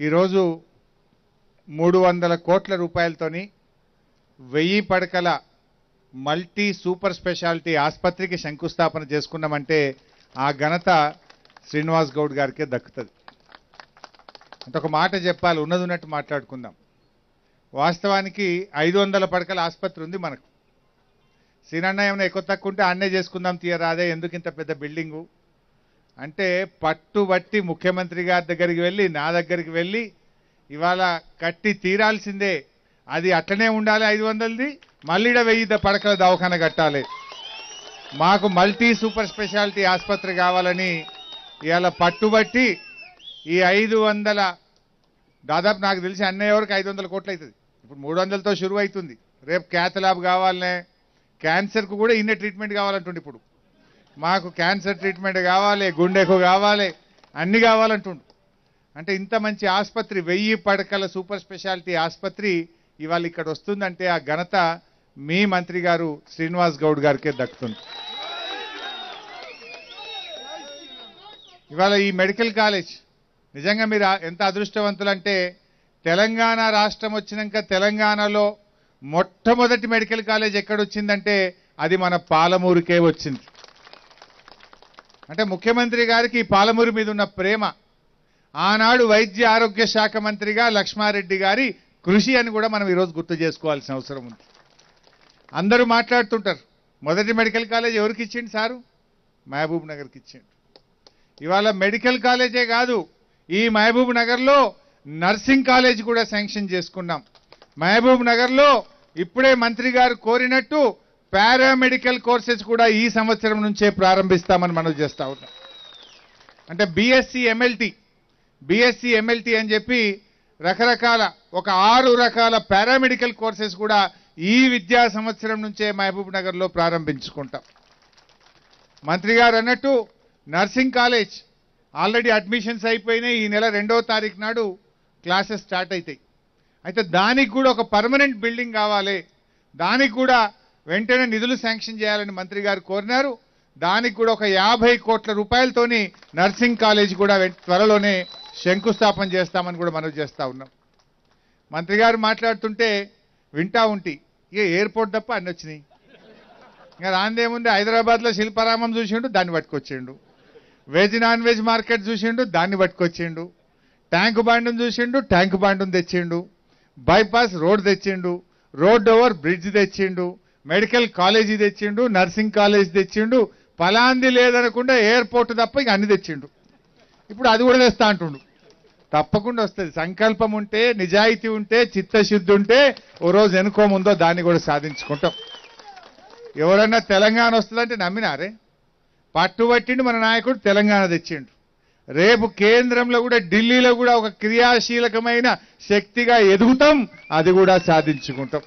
ఈరోజు మూడు వందల కోట్ల రూపాయలతోని వెయ్యి పడకల మల్టీ సూపర్ స్పెషాలిటీ ఆసుపత్రికి శంకుస్థాపన చేసుకున్నామంటే ఆ ఘనత శ్రీనివాస్ గౌడ్ గారికే దక్కుతుంది అంటే ఒక మాట చెప్పాలి ఉన్నది ఉన్నట్టు మాట్లాడుకుందాం వాస్తవానికి ఐదు వందల పడకల ఆసుపత్రి ఉంది మనకు శ్రీనన్న ఏమైనా ఎక్కువ తక్కువ ఉంటే అన్నే చేసుకుందాం తీయరాదే ఎందుకు ఇంత పెద్ద బిల్డింగు అంటే పట్టుబట్టి ముఖ్యమంత్రి గారి దగ్గరికి వెళ్ళి నా దగ్గరికి వెళ్ళి ఇవాళ కట్టి తీరాల్సిందే అది అట్లనే ఉండాలి ఐదు వందలది మళ్ళీ ఈడ వెయ్యి ద- పడకల దవాఖాన కట్టాలి మాకు మల్టీ సూపర్ స్పెషాలిటీ ఆసుపత్రి కావాలని ఇవాళ పట్టుబట్టి ఈ ఐదు వందల దాదాపు నాకు తెలిసి అన్నయ్య వరకు ఐదు వందల కోట్లు అవుతుంది ఇప్పుడు మూడు వందలతో షురువు అవుతుంది రేపు క్యాథ్ ల్యాబ్ కావాలనే క్యాన్సర్కు కూడా ఇన్నే ట్రీట్మెంట్ కావాలంటుండే ఇప్పుడు మాకు క్యాన్సర్ ట్రీట్మెంట్ కావాలి గుండెకు కావాలి అన్ని కావాలంటుండు అంటే ఇంత మంచి ఆసుపత్రి వెయ్యి పడకల సూపర్ స్పెషాలిటీ ఆసుపత్రి ఇవాళ ఇక్కడ వస్తుందంటే ఆ ఘనత మీ మంత్రి గారు శ్రీనివాస్ గౌడ్ గారికే దక్కుతుంది ఇవాళ ఈ మెడికల్ కాలేజ్ నిజంగా మీరు ఆ- ఎంత అదృష్టవంతులంటే తెలంగాణ రాష్ట్రం వచ్చినాక తెలంగాణలో మొట్టమొదటి మెడికల్ కాలేజ్ ఎక్కడొచ్చిందంటే అది మన పాలమూరుకే వచ్చింది అంటే ముఖ్యమంత్రి గారికి ఈ పాలమూరు మీద ఉన్న ప్రేమ ఆనాడు వైద్య ఆరోగ్య శాఖ మంత్రిగా లక్ష్మారెడ్డి గారి కృషి అని కూడా మనం ఈరోజు గుర్తు చేసుకోవాల్సిన అవసరం ఉంది అందరూ మాట్లాడుతుంటారు మొదటి మెడికల్ కాలేజ్ ఎవరికి ఇచ్చిండు సారు మహబూబ్ నగర్కి ఇచ్చిండు ఇవాళ మెడికల్ కాలేజే కాదు ఈ మహబూబ్ నగర్లో నర్సింగ్ కాలేజ్ కూడా శాంక్షన్ చేసుకున్నాం మహబూబ్ నగర్లో ఇప్పుడే మంత్రి గారు కోరినట్టు పారామెడికల్ కోర్సెస్ కూడా ఈ సంవత్సరం నుంచే ప్రారంభిస్తామని మనం చేస్తా ఉన్నాం అంటే బీఎస్సీ ఎంఎల్టీ బీఎస్సీ ఎంఎల్టీ అని చెప్పి రకరకాల ఒక ఆరు రకాల పారామెడికల్ కోర్సెస్ కూడా ఈ విద్యా సంవత్సరం నుంచే మహబూబ్ నగర్లో ప్రారంభించుకుంటాం మంత్రి గారు అన్నట్టు నర్సింగ్ కాలేజ్ ఆల్రెడీ అడ్మిషన్స్ అయిపోయినాయి ఈ నెల రెండవ తారీఖు నాడు క్లాసెస్ స్టార్ట్ అవుతాయి అయితే దానికి కూడా ఒక పర్మనెంట్ బిల్డింగ్ కావాలి దానికి కూడా వెంటనే నిధులు శాంక్షన్ చేయాలని మంత్రి గారు కోరినారు దానికి కూడా ఒక యాభై కోట్ల రూపాయలతోని నర్సింగ్ కాలేజ్ కూడా వెం- త్వరలోనే శంకుస్థాపన చేస్తామని కూడా మనం చేస్తా ఉన్నాం మంత్రి గారు మాట్లాడుతుంటే వింటా ఉంటి ఇక ఎయిర్పోర్ట్ తప్ప అన్ని వచ్చినాయి ఇంకా రాందేముంది హైదరాబాద్లో శిల్పారామం చూసిండు దాన్ని పట్టుకొచ్చిండు వెజ్ నాన్ వెజ్ మార్కెట్ చూసిండు దాన్ని పట్టుకొచ్చిండు ట్యాంక్ బాండును చూసిండు ట్యాంక్ బాండును తెచ్చిండు బైపాస్ రోడ్ తెచ్చిండు రోడ్ ఓవర్ బ్రిడ్జ్ తెచ్చిండు మెడికల్ కాలేజీ తెచ్చిండు నర్సింగ్ కాలేజ్ తెచ్చిండు పలాంది లేదనకుండా ఎయిర్పోర్ట్ తప్ప ఇక అన్ని తెచ్చిండు ఇప్పుడు అది కూడా తెస్తా అంటుండు తప్పకుండా వస్తుంది సంకల్పం ఉంటే నిజాయితీ ఉంటే చిత్తశుద్ధి ఉంటే ఓ రోజు ఎనుకో ముందో దాన్ని కూడా సాధించుకుంటాం ఎవరన్నా తెలంగాణ వస్తుందంటే నమ్మినారే పట్టుబట్టిండు మన నాయకుడు తెలంగాణ తెచ్చిండు రేపు కేంద్రంలో కూడా ఢిల్లీలో కూడా ఒక క్రియాశీలకమైన శక్తిగా ఎదుగుతాం అది కూడా సాధించుకుంటాం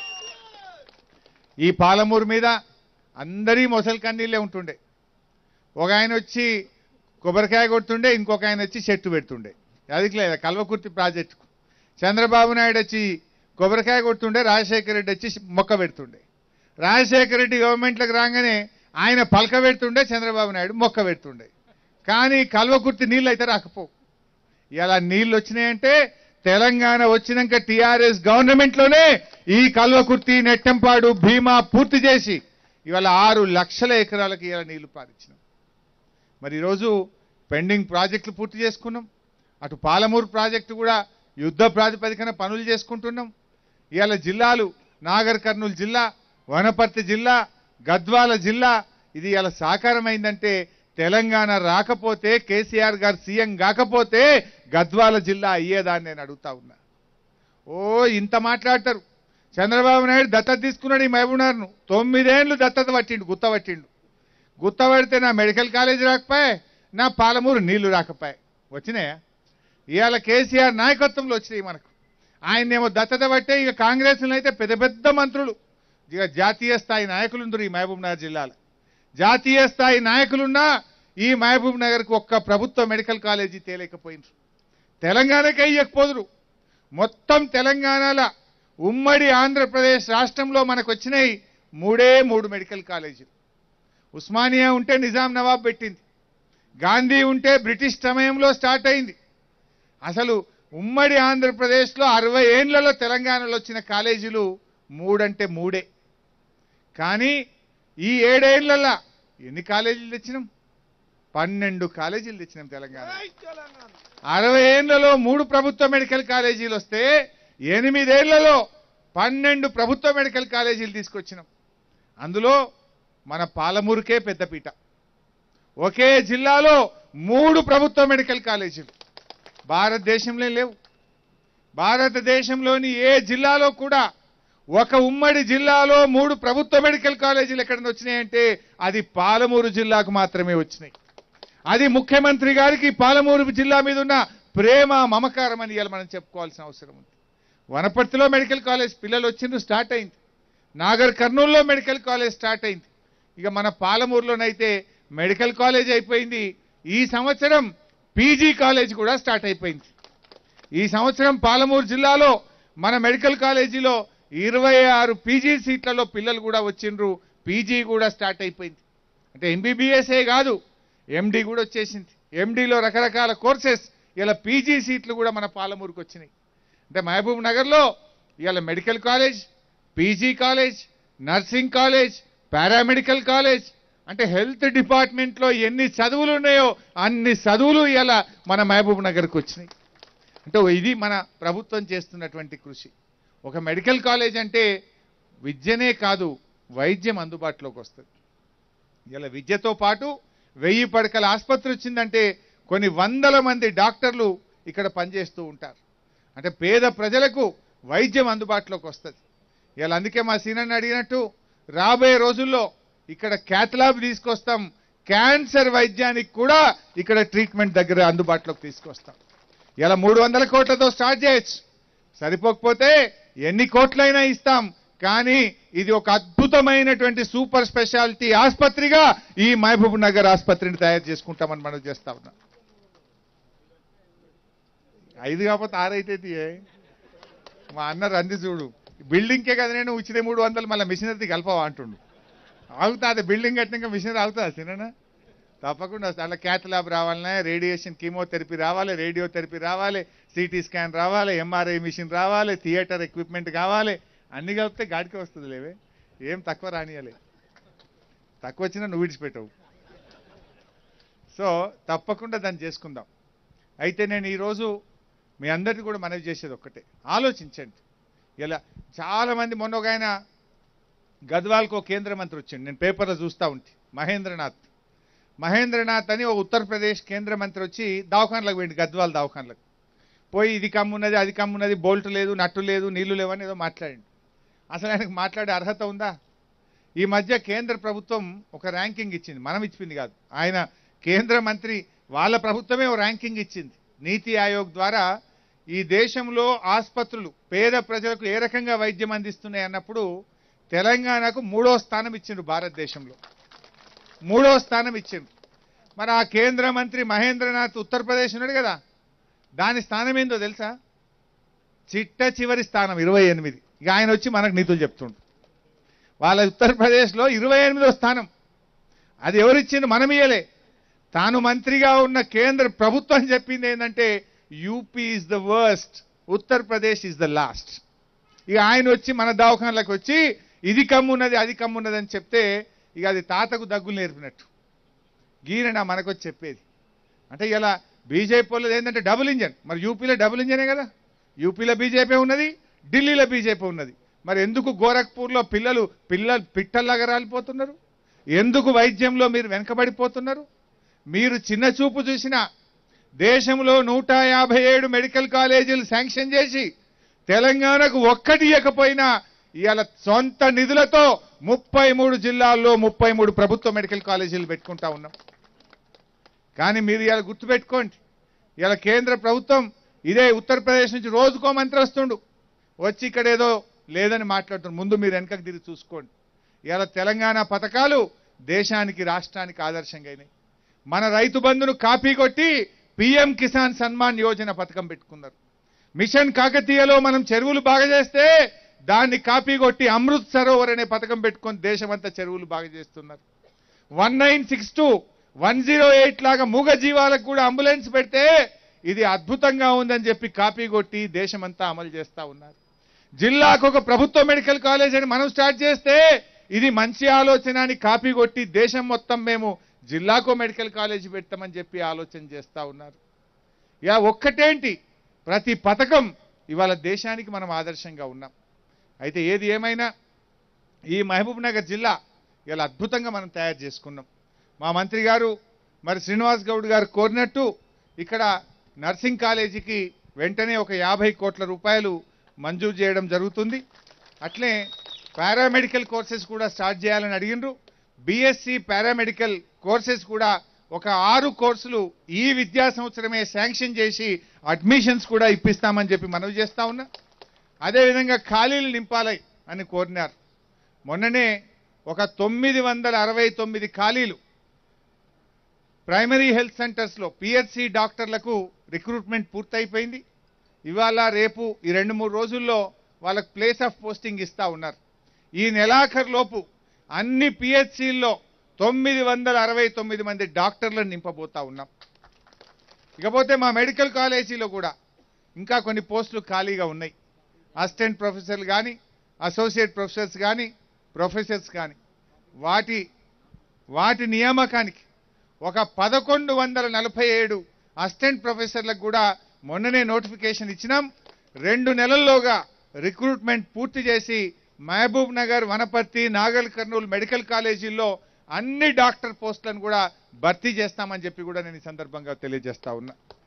ఈ పాలమూరు మీద అందరి మొసలి కన్నీళ్ళే ఉంటుండే ఒక ఆయన వచ్చి కొబ్బరికాయ కొడుతుండే ఇంకొక ఆయన వచ్చి చెట్టు పెడుతుండే అది లేదా కల్వకుర్తి ప్రాజెక్టుకు చంద్రబాబు నాయుడు వచ్చి కొబ్బరికాయ కొడుతుండే రాజశేఖర రెడ్డి వచ్చి మొక్క పెడుతుండే రాజశేఖర రెడ్డి గవర్నమెంట్లోకి రాగానే ఆయన పలక పెడుతుండే చంద్రబాబు నాయుడు మొక్క పెడుతుండే కానీ కల్వకుర్తి నీళ్ళు అయితే రాకపోవు ఇలా నీళ్ళు వచ్చినాయంటే తెలంగాణ వచ్చినాక టీఆర్ఎస్ గవర్నమెంట్లోనే ఈ కల్వకుర్తి నెట్టంపాడు భీమా పూర్తి చేసి ఇవాళ ఆరు లక్షల ఎకరాలకు ఇలా నీళ్లు పారించినాం మరి ఈరోజు పెండింగ్ ప్రాజెక్టులు పూర్తి చేసుకున్నాం అటు పాలమూరు ప్రాజెక్టు కూడా యుద్ధ ప్రాతిపదికన పనులు చేసుకుంటున్నాం ఇవాళ జిల్లాలు నాగర్ కర్నూలు జిల్లా వనపర్తి జిల్లా గద్వాల జిల్లా ఇది ఇలా సాకారమైందంటే తెలంగాణ రాకపోతే కేసీఆర్ గారు సీఎం కాకపోతే గద్వాల జిల్లా అయ్యేదాన్ని నేను అడుగుతా ఉన్నా ఓ ఇంత మాట్లాడతారు చంద్రబాబు నాయుడు దత్తత తీసుకున్నాడు ఈ మహబూబ్నగర్ను తొమ్మిదేండ్లు దత్తత పట్టిండు గుత్త పట్టిండు గుత్త పడితే నా మెడికల్ కాలేజ్ రాకపోయే నా పాలమూరు నీళ్లు రాకపోయే వచ్చినాయా ఇవాళ కేసీఆర్ నాయకత్వంలో వచ్చినాయి మనకు ఆయన్నేమో దత్తత పట్టే ఇక కాంగ్రెస్లో అయితే పెద్ద పెద్ద మంత్రులు ఇక జాతీయ స్థాయి నాయకులు ఉందరు ఈ మహబూబ్ నగర్ జిల్లాలో జాతీయ స్థాయి నాయకులున్నా ఈ మహబూబ్ నగర్కు ఒక్క ప్రభుత్వ మెడికల్ కాలేజీ తేలేకపోయినరు తెలంగాణకే ఇయ్యకపోదురు మొత్తం తెలంగాణలో ఉమ్మడి ఆంధ్రప్రదేశ్ రాష్ట్రంలో మనకు వచ్చినాయి మూడే మూడు మెడికల్ కాలేజీలు ఉస్మానియా ఉంటే నిజాం నవాబ్ పెట్టింది గాంధీ ఉంటే బ్రిటిష్ సమయంలో స్టార్ట్ అయింది అసలు ఉమ్మడి ఆంధ్రప్రదేశ్లో అరవై ఏండ్లలో తెలంగాణలో వచ్చిన కాలేజీలు మూడంటే మూడే కానీ ఈ ఏడేళ్లలో ఎన్ని కాలేజీలు తెచ్చినాం పన్నెండు కాలేజీలు తెచ్చినాం తెలంగాణ అరవై ఏళ్లలో మూడు ప్రభుత్వ మెడికల్ కాలేజీలు వస్తే ఎనిమిదేళ్లలో పన్నెండు ప్రభుత్వ మెడికల్ కాలేజీలు తీసుకొచ్చినాం అందులో మన పాలమూరుకే పెద్దపీట ఒకే జిల్లాలో మూడు ప్రభుత్వ మెడికల్ కాలేజీలు భారతదేశంలో లేవు భారతదేశంలోని ఏ జిల్లాలో కూడా ఒక ఉమ్మడి జిల్లాలో మూడు ప్రభుత్వ మెడికల్ కాలేజీలు ఎక్కడ వచ్చినాయంటే అది పాలమూరు జిల్లాకు మాత్రమే వచ్చినాయి అది ముఖ్యమంత్రి గారికి పాలమూరు జిల్లా మీద ఉన్న ప్రేమ మమకారం అని ఇవాళ మనం చెప్పుకోవాల్సిన అవసరం ఉంది వనపర్తిలో మెడికల్ కాలేజ్ పిల్లలు వచ్చిండ్రు స్టార్ట్ అయింది నాగర్ కర్నూలులో మెడికల్ కాలేజ్ స్టార్ట్ అయింది ఇక మన పాలమూరులోనైతే మెడికల్ కాలేజ్ అయిపోయింది ఈ సంవత్సరం పీజీ కాలేజ్ కూడా స్టార్ట్ అయిపోయింది ఈ సంవత్సరం పాలమూరు జిల్లాలో మన మెడికల్ కాలేజీలో ఇరవై ఆరు పీజీ సీట్లలో పిల్లలు కూడా వచ్చిండ్రు పీజీ కూడా స్టార్ట్ అయిపోయింది అంటే ఎంబీబీఎస్ఏ కాదు ఎండి కూడా వచ్చేసింది ఎండిలో రకరకాల కోర్సెస్ ఇలా పీజీ సీట్లు కూడా మన పాలమూరుకు వచ్చినాయి అంటే మహబూబ్ నగర్లో ఇవాళ medical college PG college nursing college paramedical college అంటే హెల్త్ డిపార్ట్మెంట్లో ఎన్ని చదువులు ఉన్నాయో అన్ని చదువులు ఇలా మన మహబూబ్ నగర్కి వచ్చినాయి అంటే ఇది మన ప్రభుత్వం చేస్తున్నటువంటి కృషి ఒక మెడికల్ కాలేజ్ అంటే విద్యనే కాదు వైద్యం అందుబాటులోకి వస్తుంది ఇలా విద్యతో పాటు వెయ్యి పడకల ఆసుపత్రి వచ్చిందంటే కొన్ని వందల మంది డాక్టర్లు ఇక్కడ పనిచేస్తూ ఉంటారు అంటే పేద ప్రజలకు వైద్యం అందుబాటులోకి వస్తుంది ఇలా అందుకే మా సీనన్న అడిగినట్టు రాబోయే రోజుల్లో ఇక్కడ క్యాథలాబ్ తీసుకొస్తాం క్యాన్సర్ వైద్యానికి కూడా ఇక్కడ ట్రీట్మెంట్ దగ్గర అందుబాటులోకి తీసుకొస్తాం ఇలా మూడు వందల కోట్లతో స్టార్ట్ చేయొచ్చు సరిపోకపోతే ఎన్ని కోట్లైనా ఇస్తాం కానీ ఇది ఒక అద్భుతమైనటువంటి సూపర్ స్పెషాలిటీ ఆసుపత్రిగా ఈ మహబూబ్ నగర్ ఆసుపత్రిని తయారు చేసుకుంటామని మనం చేస్తా ఉన్నాం ఐదు కాకపోతే ఆరు అయితే తీయే. మా అన్న రంది చూడు బిల్డింగ్కే కదా నేను ఉచిత మూడు వందలు మళ్ళీ మిషనరీ కలపవా అంటుండు ఆగుతా అది బిల్డింగ్ కట్టినాక మిషనరీ ఆగుతా సినా తప్పకుండా వస్తుంది. అలా క్యాత్ ల్యాబ్ రావాలనే రేడియేషన్ కీమోథెరపీ రావాలి రేడియోథెరపీ రావాలి సిటీ స్కాన్ రావాలి ఎంఆర్ఐ మిషన్ రావాలి థియేటర్ ఎక్విప్మెంట్ కావాలి అన్ని కలిపితే గాడికి వస్తుంది లేవే ఏం తక్కువ రానియలే తక్కువ వచ్చినా నువ్వు విడిచిపెట్టవు సో తప్పకుండా దాన్ని చేసుకుందాం అయితే నేను ఈరోజు మీ అందరికీ కూడా మనవి చేసేది ఒక్కటే ఆలోచించండి ఇలా చాలామంది మొన్న ఒక ఆయన గద్వాల్కో కేంద్ర మంత్రి వచ్చిండు నేను పేపర్లో చూస్తూ ఉంటే మహేంద్రనాథ్ మహేంద్రనాథ్ అని ఒక ఉత్తరప్రదేశ్ కేంద్ర మంత్రి వచ్చి దవాఖానలకు పోయింది గద్వాల్ దవాఖానలకు పోయి ఇది కమ్మున్నది అది కమ్మున్నది బోల్ట్ లేదు నట్టు లేదు నీళ్లు లేవని ఏదో మాట్లాడిండు అసలు ఆయనకు మాట్లాడే అర్హత ఉందా ఈ మధ్య కేంద్ర ప్రభుత్వం ఒక ర్యాంకింగ్ ఇచ్చింది మనం ఇచ్చింది కాదు ఆయన కేంద్ర మంత్రి వాళ్ళ ప్రభుత్వమే ఒక ర్యాంకింగ్ ఇచ్చింది నీతి ఆయోగ్ ద్వారా ఈ దేశంలో ఆసుపత్రులు పేద ప్రజలకు ఏ రకంగా వైద్యం అందిస్తున్నాయి అన్నప్పుడు తెలంగాణకు మూడో స్థానం ఇచ్చిండ్రు భారతదేశంలో మూడో స్థానం ఇచ్చిండ్రు మరి ఆ కేంద్ర మంత్రి మహేంద్రనాథ్ ఉత్తరప్రదేశ్ ఉన్నాడు కదా దాని స్థానం ఏందో తెలుసా చిట్ట చివరి స్థానం ఇరవై ఎనిమిది ఇక ఆయన వచ్చి మనకు నీతులు చెప్తుండు వాళ్ళ ఉత్తరప్రదేశ్లో ఇరవై ఎనిమిదో స్థానం అది ఎవరిచ్చింది మనం ఇయ్యలే తాను మంత్రిగా ఉన్న కేంద్ర ప్రభుత్వం చెప్పింది ఏంటంటే UP is the worst Uttar Pradesh is the last ఇక ఆయన వచ్చి మన దవాఖానలకు వచ్చి ఇది కమ్మున్నది అది కమ్మున్నది అని చెప్తే ఇక అది తాతకు దగ్గులు నేర్పినట్టు గీరణ మనకు వచ్చి చెప్పేది అంటే ఇలా బీజేపీ వాళ్ళది ఏంటంటే డబుల్ ఇంజన్ మరి యూపీలో డబుల్ ఇంజనే కదా యూపీలో బీజేపీ ఉన్నది ఢిల్లీలో బీజేపీ ఉన్నది మరి ఎందుకు గోరఖ్పూర్లో పిల్లలు పిల్లలు పిట్టల్లాగా రాలిపోతున్నారు ఎందుకు వైద్యంలో మీరు వెనకబడిపోతున్నారు మీరు చిన్న చూపు చూసిన దేశంలో నూట యాభై ఏడు మెడికల్ కాలేజీలు శాంక్షన్ చేసి తెలంగాణకు ఒక్కటి ఇవ్వకపోయినా ఇవాళ సొంత నిధులతో ముప్పై మూడు జిల్లాల్లో ముప్పై మూడు ప్రభుత్వ మెడికల్ కాలేజీలు పెట్టుకుంటా ఉన్నాం కానీ మీరు ఇలా గుర్తుపెట్టుకోండి ఇలా కేంద్ర ప్రభుత్వం ఇదే ఉత్తరప్రదేశ్ నుంచి రోజుకో మంత్రి వస్తుండు వచ్చి ఇక్కడ ఏదో లేదని మాట్లాడుతున్నారు ముందు మీరు వెనకకు తిరిగి చూసుకోండి ఇలా తెలంగాణ పథకాలు దేశానికి రాష్ట్రానికి ఆదర్శంగా అయినాయి మన రైతు బంధును కాపీ కొట్టి పిఎం కిసాన్ సన్మాన్ యోజన పథకం పెట్టుకున్నారు మిషన్ కాకతీయలో మనం చెరువులు బాగా చేస్తే దాన్ని కాపీ కొట్టి అమృత్ సరోవర్ అనే పథకం పెట్టుకొని దేశమంతా చెరువులు బాగా చేస్తున్నారు one nine six two one zero eight లాగా మూగ జీవాలకు కూడా అంబులెన్స్ పెడితే ఇది అద్భుతంగా ఉందని చెప్పి కాపీ కొట్టి దేశమంతా అమలు చేస్తా ఉన్నారు జిల్లాకు ఒక ప్రభుత్వ మెడికల్ కాలేజ్ అని మనం స్టార్ట్ చేస్తే ఇది మంచి ఆలోచన అని కాపీ కొట్టి దేశం మొత్తం మేము జిల్లాకు మెడికల్ కాలేజ్ పెడతామని చెప్పి ఆలోచన చేస్తా ఉన్నారు యా ఒక్కటేంటి ప్రతి పథకం ఇవాళ దేశానికి మనం ఆదర్శంగా ఉన్నాం అయితే ఏది ఏమైనా ఈ మహబూబ్ నగర్ జిల్లా ఇలా అద్భుతంగా మనం తయారు చేసుకున్నాం మా మంత్రి గారు మరి శ్రీనివాస్ గౌడ్ గారు కోరినట్టు ఇక్కడ నర్సింగ్ కాలేజీకి వెంటనే ఒక యాభై కోట్ల రూపాయలు మంజూరు చేయడం జరుగుతుంది అట్లే పారామెడికల్ కోర్సెస్ కూడా స్టార్ట్ చేయాలని అడిగినరు బీఎస్సీ పారామెడికల్ కోర్సెస్ కూడా ఒక ఆరు కోర్సులు ఈ విద్యా సంవత్సరమే శాంక్షన్ చేసి అడ్మిషన్స్ కూడా ఇప్పిస్తామని చెప్పి మనవి చేస్తా ఉన్నా అదేవిధంగా ఖాళీలు నింపాలి అని కోరినారు మొన్ననే ఒక తొమ్మిది వందల అరవై తొమ్మిది ఖాళీలు ప్రైమరీ హెల్త్ సెంటర్స్లో పిహెచ్సి డాక్టర్లకు రిక్రూట్మెంట్ పూర్తయిపోయింది ఇవాళ రేపు ఈ రెండు మూడు రోజుల్లో వాళ్ళకు ప్లేస్ ఆఫ్ పోస్టింగ్ ఇస్తా ఉన్నారు ఈ నెలాఖరు లోపు అన్ని పిహెచ్సిల్లో తొమ్మిది వందల అరవై తొమ్మిది మంది డాక్టర్లను నింపబోతా ఉన్నాం ఇకపోతే మా మెడికల్ కాలేజీలో కూడా ఇంకా కొన్ని పోస్టులు ఖాళీగా ఉన్నాయి అసిస్టెంట్ ప్రొఫెసర్లు కానీ అసోసియేట్ ప్రొఫెసర్స్ కానీ ప్రొఫెసర్స్ కానీ వాటి వాటి నియామకానికి ఒక పదకొండు వందల నలభై ఏడు అసిస్టెంట్ ప్రొఫెసర్లకు కూడా మొన్ననే నోటిఫికేషన్ ఇచ్చినాం రెండు నెలల్లోగా రిక్రూట్మెంట్ పూర్తి చేసి Mahabubnagar Wanaparthy Nagarkurnool medical కాలేజీల్లో అన్ని డాక్టర్ పోస్టులను కూడా భర్తీ చేస్తామని చెప్పి కూడా నేను ఈ సందర్భంగా తెలియజేస్తా ఉన్నా